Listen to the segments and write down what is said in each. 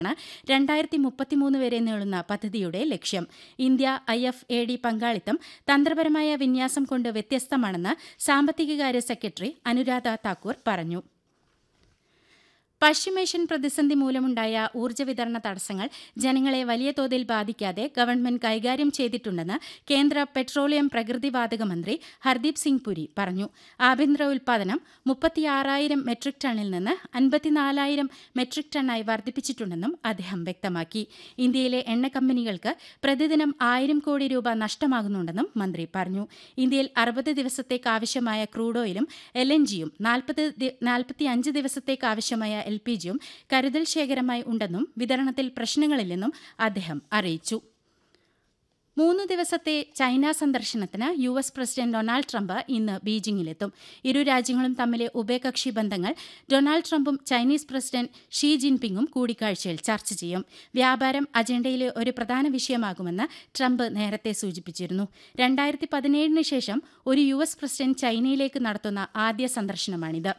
ാണ് രണ്ടായിരത്തി മുപ്പത്തിമൂന്ന് വരെ നീളുന്ന പദ്ധതിയുടെ ലക്ഷ്യം India I F A D പങ്കാളിത്തം തന്ത്രപരമായ വിന്യാസം കൊണ്ട് വ്യത്യസ്തമാണെന്ന് സാമ്പത്തികകാര്യ സെക്രട്ടറി അനുരാധ താക്കൂർ പറഞ്ഞു പശ്ചിമേഷ്യൻ പ്രതിസന്ധി മൂലമുണ്ടായ ഊർജ്ജ വിതരണ തടസ്സങ്ങൾ ജനങ്ങളെ വലിയ തോതിൽ ബാധിക്കാതെ ഗവൺമെന്റ് കൈകാര്യം ചെയ്തിട്ടുണ്ടെന്ന് കേന്ദ്ര പെട്രോളിയം പ്രകൃതിവാതക മന്ത്രി ഹർദീപ് സിംഗ് പുരി പറഞ്ഞു ആഭ്യന്തര ഉൽപാദനം മുപ്പത്തിയാറായിരം മെട്രിക് ടണ്ണിൽ നിന്ന് അൻപത്തിനാലായിരം മെട്രിക് ടണ്ണായി വർദ്ധിപ്പിച്ചിട്ടുണ്ടെന്നും അദ്ദേഹം വ്യക്തമാക്കി ഇന്ത്യയിലെ എണ്ണ കമ്പനികൾക്ക് പ്രതിദിനം ആയിരം കോടി രൂപ നഷ്ടമാകുന്നുണ്ടെന്നും മന്ത്രി പറഞ്ഞു ഇന്ത്യയിൽ അറുപത് ദിവസത്തേക്ക് ആവശ്യമായ ക്രൂഡ് ഓയിലും എൽ എൻ ജിയും നാൽപ്പത്തിയഞ്ച് ദിവസത്തേക്ക് ആവശ്യമായ എൽ പി ജിയും കരുതൽ ശേഖരമായി ഉണ്ടെന്നും വിതരണത്തിൽ പ്രശ്നങ്ങളില്ലെന്നും അദ്ദേഹം അറിയിച്ചു മൂന്ന് ദിവസത്തെ ചൈന സന്ദർശനത്തിന് U S president Donald Trump ഇന്ന് ബീജിംഗിലെത്തും ഇരു രാജ്യങ്ങളും തമ്മിലെ ഉഭയകക്ഷി ബന്ധങ്ങൾ ഡൊണാൾഡ് ട്രംപും ചൈനീസ് പ്രസിഡന്റ് ഷീ ജിൻപിങ്ങും കൂടിക്കാഴ്ചയിൽ ചർച്ച ചെയ്യും വ്യാപാരം അജണ്ടയിലെ ഒരു പ്രധാന വിഷയമാകുമെന്ന് ട്രംപ് നേരത്തെ സൂചിപ്പിച്ചിരുന്നു രണ്ടായിരത്തി പതിനേഴിന് ശേഷം ഒരു യു എസ് പ്രസിഡന്റ് ചൈനയിലേക്ക് നടത്തുന്ന ആദ്യ സന്ദർശനമാണിത്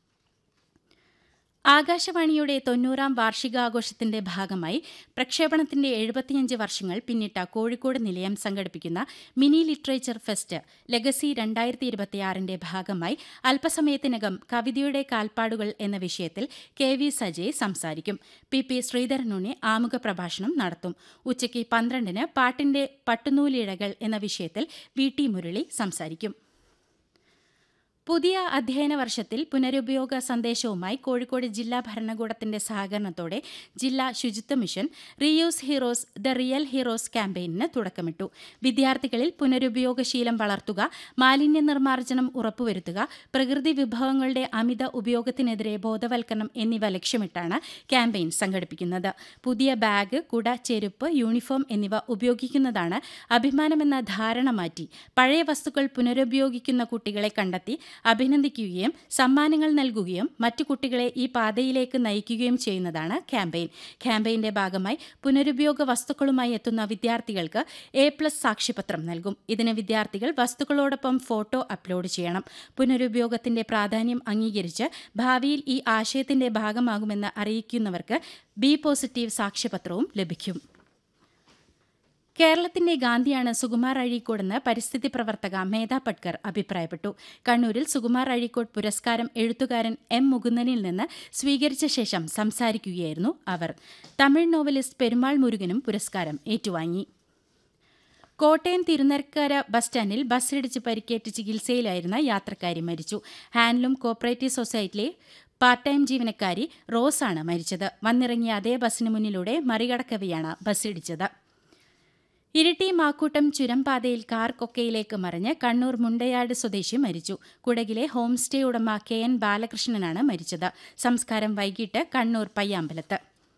ആകാശവാണിയുടെ തൊണ്ണൂറാം വാർഷികാഘോഷത്തിന്റെ ഭാഗമായി പ്രക്ഷേപണത്തിന്റെ എഴുപത്തിയഞ്ച് വർഷങ്ങൾ പിന്നിട്ട കോഴിക്കോട് നിലയം സംഘടിപ്പിക്കുന്ന മിനി ലിറ്ററേച്ചർ ഫെസ്റ്റ് ലെഗസി രണ്ടായിരത്തി ഇരുപത്തിയാറിന്റെ ഭാഗമായി അല്പസമയത്തിനകം കവിതയുടെ കാൽപ്പാടുകൾ എന്ന വിഷയത്തിൽ കെ വി സജയ് സംസാരിക്കും പി പി ശ്രീധരനുണ്ണി ആമുഖ പ്രഭാഷണം നടത്തും ഉച്ചയ്ക്ക് പന്ത്രണ്ടിന് പാട്ടിന്റെ പട്ടുനൂലിഴകൾ എന്ന വിഷയത്തിൽ വി ടി മുരളി സംസാരിക്കും പുതിയ അധ്യയന വർഷത്തിൽ പുനരുപയോഗ സന്ദേശവുമായി കോഴിക്കോട് ജില്ലാ ഭരണകൂടത്തിന്റെ സഹകരണത്തോടെ ജില്ലാ ശുചിത്വ mission reuse heroes the real heroes ക്യാമ്പയിനിന് തുടക്കമിട്ടു വിദ്യാർത്ഥികളിൽ പുനരുപയോഗശീലം വളർത്തുക മാലിന്യ നിർമ്മാർജ്ജനം ഉറപ്പുവരുത്തുക പ്രകൃതി വിഭവങ്ങളുടെ അമിത ഉപയോഗത്തിനെതിരെ ബോധവൽക്കരണം എന്നിവ ലക്ഷ്യമിട്ടാണ് ക്യാമ്പയിൻ സംഘടിപ്പിക്കുന്നത് പുതിയ ബാഗ് കുട ചെരുപ്പ് യൂണിഫോം എന്നിവ ഉപയോഗിക്കുന്നതാണ് അഭിമാനമെന്ന ധാരണ മാറ്റി പഴയ വസ്തുക്കൾ പുനരുപയോഗിക്കുന്ന കുട്ടികളെ കണ്ടെത്തി അഭിനന്ദിക്കുകയും സമ്മാനങ്ങൾ നൽകുകയും മറ്റു കുട്ടികളെ ഈ പാതയിലേക്ക് നയിക്കുകയും ചെയ്യുന്നതാണ് ക്യാമ്പയിൻ ക്യാമ്പയിന്റെ ഭാഗമായി പുനരുപയോഗ വസ്തുക്കളുമായി എത്തുന്ന വിദ്യാർത്ഥികൾക്ക് എ പ്ലസ് സാക്ഷ്യപത്രം നൽകും ഇതിന് വിദ്യാർത്ഥികൾ വസ്തുക്കളോടൊപ്പം ഫോട്ടോ അപ്ലോഡ് ചെയ്യണം പുനരുപയോഗത്തിന്റെ പ്രാധാന്യം അംഗീകരിച്ച് ഭാവിയിൽ ഈ ആശയത്തിന്റെ ഭാഗമാകുമെന്ന് അറിയിക്കുന്നവർക്ക് ബി പോസിറ്റീവ് സാക്ഷ്യപത്രവും ലഭിക്കും കേരളത്തിന്റെ ഗാന്ധിയാണ് സുകുമാർ അഴീക്കോടെന്ന് പരിസ്ഥിതി പ്രവർത്തക മേധ പട്കർ അഭിപ്രായപ്പെട്ടു കണ്ണൂരിൽ സുകുമാർ അഴീക്കോട് പുരസ്കാരം എഴുത്തുകാരൻ എം മുകുന്ദനിൽ നിന്ന് സ്വീകരിച്ച ശേഷം സംസാരിക്കുകയായിരുന്നു അവർ തമിഴ് നോവലിസ്റ്റ് പെരുമാൾ മുരുകനും പുരസ്കാരം ഏറ്റുവാങ്ങി കോട്ടയം തിരുനക്കര ബസ് സ്റ്റാൻഡിൽ ബസ്സിടിച്ച് പരിക്കേറ്റ് ചികിത്സയിലായിരുന്ന യാത്രക്കാരി മരിച്ചു ഹാൻഡ്ലൂം കോപ്പറേറ്റീവ് സൊസൈറ്റിയിലെ പാർട്ട് ടൈം ജീവനക്കാരി റോസാണ് മരിച്ചത് വന്നിറങ്ങിയ അതേ ബസ്സിന് മുന്നിലൂടെ മറികടക്കവെയാണ് ബസ്സിടിച്ചത് ഇരിട്ടി മാക്കൂട്ടം ചുരംപാതയിൽ കാർ കൊക്കയിലേക്ക് മറിഞ്ഞ് കണ്ണൂർ മുണ്ടയാട് സ്വദേശി മരിച്ചു കുടകിലെ ഹോം സ്റ്റേ ഉടമ കെ എൻ ബാലകൃഷ്ണനാണ് മരിച്ചത് സംസ്കാരം വൈകിട്ട് കണ്ണൂർ പയ്യാമ്പലത്ത്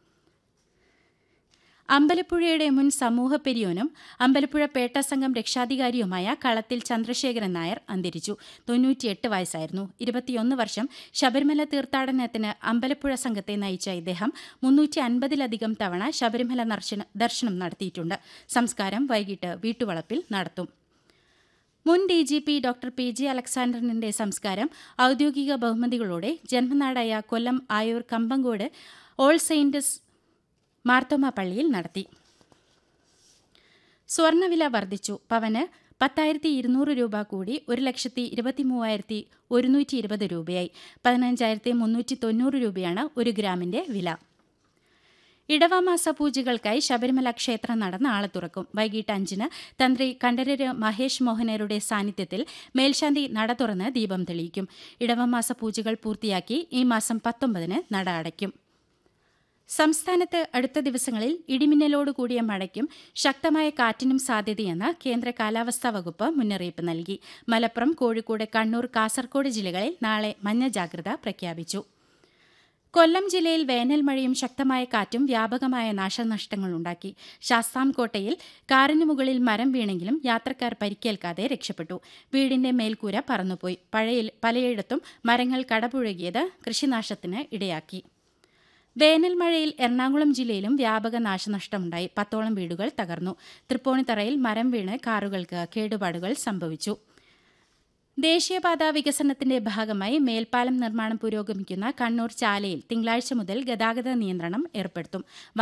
അമ്പലപ്പുഴയുടെ മുൻ സമൂഹ പെരിയോനും അമ്പലപ്പുഴ പേട്ട സംഘം രക്ഷാധികാരിയുമായ കളത്തിൽ ചന്ദ്രശേഖരൻ നായർ അന്തരിച്ചു തൊണ്ണൂറ്റിയെട്ട് വയസ്സായിരുന്നു ഇരുപത്തിയൊന്ന് വർഷം ശബരിമല തീർത്ഥാടനത്തിന് അമ്പലപ്പുഴ സംഘത്തെ നയിച്ച ഇദ്ദേഹം മുന്നൂറ്റി അൻപതിലധികം തവണ ശബരിമല ദർശനം നടത്തിയിട്ടുണ്ട് സംസ്കാരം വൈകിട്ട് വീട്ടുവളപ്പിൽ നടത്തും മുൻ D G P doctor P J അലക്സാണ്ടറിന്റെ സംസ്കാരം ഔദ്യോഗിക ബഹുമതികളോടെ ജന്മനാടായ കൊല്ലം ആയൂർ കമ്പങ്കോട് ഓൾ സെയിന്റസ് മാർത്തോമ പള്ളിയിൽ നടത്തി സ്വർണ്ണവില വർദ്ധിച്ചു പവന് പത്തായിരത്തി ഇരുന്നൂറ് രൂപ കൂടി ഒരു ലക്ഷത്തി ഇരുപത്തി മൂവായിരത്തി ഒരുന്നൂറ്റി ഇരുപത് രൂപയായി പതിനഞ്ചായിരത്തി മുന്നൂറ്റി തൊണ്ണൂറ് രൂപയാണ് ഒരു ഗ്രാമിന്റെ വില ഇടവമാസ പൂജകൾക്കായി ശബരിമല ക്ഷേത്ര നട നാളെ തുറക്കും വൈകിട്ട് അഞ്ചിന് തന്ത്രി കണ്ഠരര് മഹേഷ് മോഹനരുടെ സാന്നിധ്യത്തിൽ മേൽശാന്തി നട തുറന്ന് ദീപം തെളിയിക്കും ഇടവമാസ പൂജകൾ പൂർത്തിയാക്കി ഈ മാസം പത്തൊമ്പതിന് നട അടയ്ക്കും സംസ്ഥാനത്ത് അടുത്ത ദിവസങ്ങളിൽ ഇടിമിന്നലോട് കൂടിയ മഴയ്ക്കും ശക്തമായ കാറ്റിനും സാധ്യതയെന്ന് കേന്ദ്ര കാലാവസ്ഥാ വകുപ്പ് മുന്നറിയിപ്പ് നൽകി മലപ്പുറം കോഴിക്കോട് കണ്ണൂർ കാസർഗോഡ് ജില്ലകളിൽ നാളെ മഞ്ഞ ജാഗ്രത പ്രഖ്യാപിച്ചു കൊല്ലം ജില്ലയിൽ വേനൽ മഴയും ശക്തമായ കാറ്റും വ്യാപകമായ നാശനഷ്ടങ്ങളുണ്ടാക്കി ശാസ്താംകോട്ടയിൽ കാറിന് മുകളിൽ മരം വീണെങ്കിലും യാത്രക്കാർ പരിക്കേൽക്കാതെ രക്ഷപ്പെട്ടു വീടിന്റെ മേൽക്കൂര പറന്നുപോയി പഴയിൽ പലയിടത്തും മരങ്ങൾ കടപുഴകിയത് കൃഷിനാശത്തിന് ഇടയാക്കി വേനൽ മഴയിൽ എറണാകുളം ജില്ലയിലും വ്യാപക നാശനഷ്ടമുണ്ടായി പത്തോളം വീടുകൾ തകർന്നു തൃപ്പൂണിത്തറയിൽ മരം വീണ് കാറുകൾക്ക് കേടുപാടുകൾ സംഭവിച്ചു ദേശീയപാത വികസനത്തിന്റെ ഭാഗമായി മേൽപ്പാലം നിർമ്മാണം പുരോഗമിക്കുന്ന കണ്ണൂർ ചാലയിൽ തിങ്കളാഴ്ച മുതൽ ഗതാഗത നിയന്ത്രണം ഏർപ്പെടുത്തും